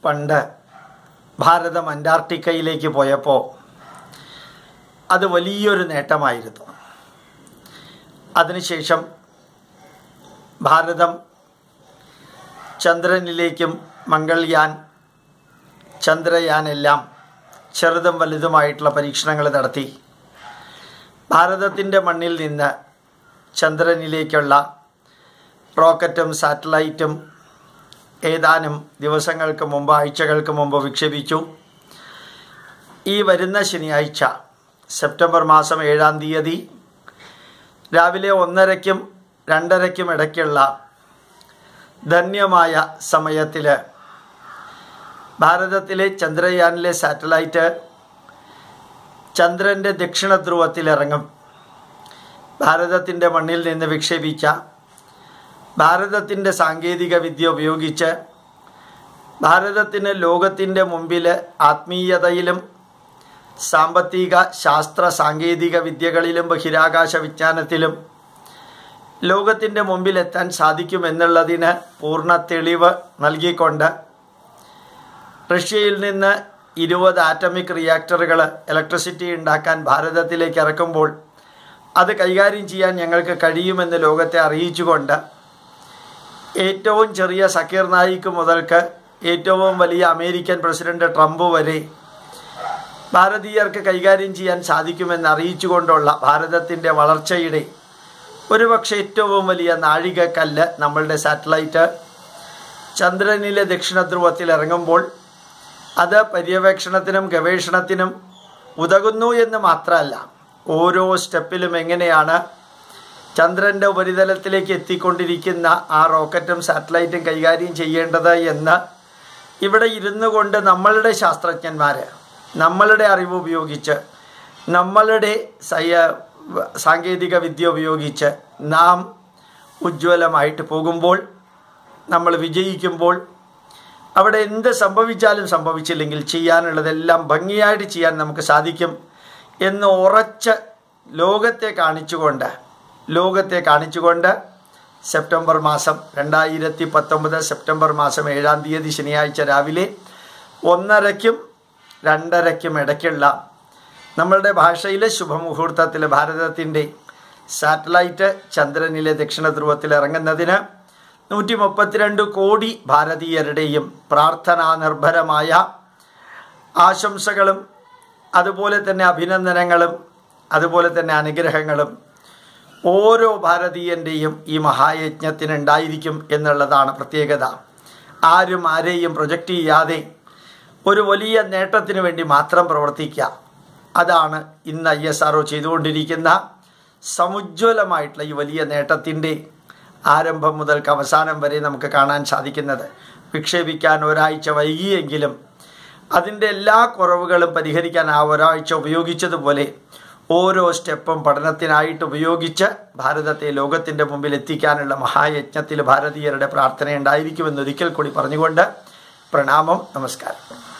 പണ്ട് ഭാരതം അന്റാർട്ടിക്കയിലേക്ക് പോയപ്പോൾ അത് വലിയൊരു നേട്ടമായിരുന്നു അതിനുശേഷം ഭാരതം ചന്ദ്രനിലേക്കും മംഗൾയാൻ ചന്ദ്രയാൻ എല്ലാം ചെറുതും വലുതുമായിട്ടുള്ള പരീക്ഷണങ്ങൾ നടത്തി ഭാരതത്തിൻ്റെ മണ്ണിൽ നിന്ന് ചന്ദ്രനിലേക്കുള്ള റോക്കറ്റും സാറ്റലൈറ്റും ഏതാനും ദിവസങ്ങൾക്ക് മുമ്പ് ആഴ്ചകൾക്ക് മുമ്പ് വിക്ഷേപിച്ചു ഈ വരുന്ന ശനിയാഴ്ച സെപ്റ്റംബർ മാസം ഏഴാം തീയതി രാവിലെ ഒന്നരയ്ക്കും രണ്ടരയ്ക്കും ഇടയ്ക്കുള്ള ധന്യമായ സമയത്തിൽ ഭാരതത്തിലെ ചന്ദ്രയാനിലെ സാറ്റലൈറ്റ് ചന്ദ്രൻ്റെ ദക്ഷിണ ധ്രുവത്തിലിറങ്ങും ഭാരതത്തിൻ്റെ മണ്ണിൽ നിന്ന് വിക്ഷേപിച്ച ഭാരതത്തിൻ്റെ സാങ്കേതിക വിദ്യ ഉപയോഗിച്ച് ഭാരതത്തിന് ലോകത്തിൻ്റെ മുമ്പിൽ ആത്മീയതയിലും സാമ്പത്തിക ശാസ്ത്ര സാങ്കേതിക വിദ്യകളിലും ബഹിരാകാശ വിജ്ഞാനത്തിലും ലോകത്തിൻ്റെ മുമ്പിൽ എത്താൻ സാധിക്കുമെന്നുള്ളതിന് പൂർണ്ണ തെളിവ് നൽകിക്കൊണ്ട് റഷ്യയിൽ നിന്ന് ഇരുപത് ആറ്റമിക് റിയാക്ടറുകൾ ഇലക്ട്രിസിറ്റി ഉണ്ടാക്കാൻ ഭാരതത്തിലേക്ക് ഇറക്കുമ്പോൾ അത് കൈകാര്യം ചെയ്യാൻ ഞങ്ങൾക്ക് കഴിയുമെന്ന് ലോകത്തെ അറിയിച്ചുകൊണ്ട് ഏറ്റവും ചെറിയ സക്കീർ നായിക്ക് മുതൽക്ക് ഏറ്റവും വലിയ അമേരിക്കൻ പ്രസിഡന്റ് ട്രംപ് വരെ ഭാരതീയർക്ക് കൈകാര്യം ചെയ്യാൻ സാധിക്കുമെന്ന് അറിയിച്ചുകൊണ്ടുള്ള ഭാരതത്തിൻ്റെ വളർച്ചയുടെ ഒരുപക്ഷെ ഏറ്റവും വലിയ നാഴികക്കല്ല് നമ്മളുടെ സാറ്റലൈറ്റ് ചന്ദ്രനിലെ ദക്ഷിണ ധ്രുവത്തിൽ ഇറങ്ങുമ്പോൾ അത് പര്യവേക്ഷണത്തിനും ഗവേഷണത്തിനും ഉതകുന്നു എന്ന് മാത്രമല്ല ഓരോ സ്റ്റെപ്പിലും എങ്ങനെയാണ് ചന്ദ്രൻ്റെ ഉപരിതലത്തിലേക്ക് എത്തിക്കൊണ്ടിരിക്കുന്ന ആ റോക്കറ്റും സാറ്റലൈറ്റും കൈകാര്യം ചെയ്യേണ്ടത് എന്ന് ഇവിടെ ഇരുന്നു കൊണ്ട് നമ്മളുടെ ശാസ്ത്രജ്ഞന്മാർ നമ്മളുടെ അറിവ് ഉപയോഗിച്ച് നമ്മളുടെ സയ സാങ്കേതിക വിദ്യ ഉപയോഗിച്ച് നാം ഉജ്ജ്വലമായിട്ട് പോകുമ്പോൾ നമ്മൾ വിജയിക്കുമ്പോൾ അവിടെ എന്ത് സംഭവിച്ചാലും സംഭവിച്ചില്ലെങ്കിൽ ചെയ്യാനുള്ളതെല്ലാം ഭംഗിയായിട്ട് ചെയ്യാൻ നമുക്ക് സാധിക്കും എന്ന് ഉറച്ച് ലോകത്തെ കാണിച്ചുകൊണ്ട് ലോകത്തെ കാണിച്ചുകൊണ്ട് സെപ്റ്റംബർ മാസം രണ്ടായിരത്തി പത്തൊമ്പത് സെപ്റ്റംബർ മാസം ഏഴാം തീയതി ശനിയാഴ്ച രാവിലെ ഒന്നരയ്ക്കും രണ്ടരയ്ക്കും ഇടയ്ക്കുള്ള നമ്മളുടെ ഭാഷയിലെ ശുഭമുഹൂർത്തത്തിൽ ഭാരതത്തിൻ്റെ സാറ്റലൈറ്റ് ചന്ദ്രനിലെ ദക്ഷിണ ധ്രുവത്തിൽ ഇറങ്ങുന്നതിന് നൂറ്റി മുപ്പത്തിരണ്ട് കോടി ഭാരതീയരുടെയും പ്രാർത്ഥനാ നിർഭരമായ ആശംസകളും അതുപോലെ തന്നെ അഭിനന്ദനങ്ങളും അതുപോലെ തന്നെ അനുഗ്രഹങ്ങളും ഓരോ ഭാരതീയൻ്റെയും ഈ മഹായജ്ഞത്തിന് ഉണ്ടായിരിക്കും എന്നുള്ളതാണ് പ്രത്യേകത ആരും ആരെയും പ്രൊജക്റ്റ് ചെയ്യാതെ ഒരു വലിയ നേട്ടത്തിന് വേണ്ടി മാത്രം പ്രവർത്തിക്കുക അതാണ് ഇന്ന് ഐ എസ് ആർ ചെയ്തുകൊണ്ടിരിക്കുന്ന സമുജ്വലമായിട്ടുള്ള ഈ വലിയ നേട്ടത്തിൻ്റെ ആരംഭം മുതൽക്ക് അവസാനം വരെ നമുക്ക് കാണാൻ സാധിക്കുന്നത് വിക്ഷേപിക്കാൻ ഒരാഴ്ച വൈകിയെങ്കിലും അതിൻ്റെ എല്ലാ കുറവുകളും പരിഹരിക്കാൻ ആ ഒരാഴ്ച ഉപയോഗിച്ചതുപോലെ ഓരോ സ്റ്റെപ്പും പഠനത്തിനായിട്ട് ഉപയോഗിച്ച് ഭാരതത്തെ ലോകത്തിൻ്റെ മുമ്പിൽ എത്തിക്കാനുള്ള മഹായജ്ഞത്തിൽ ഭാരതീയരുടെ പ്രാർത്ഥന ഉണ്ടായിരിക്കുമെന്ന് ഒരിക്കൽ കൂടി പറഞ്ഞുകൊണ്ട് പ്രണാമം നമസ്കാരം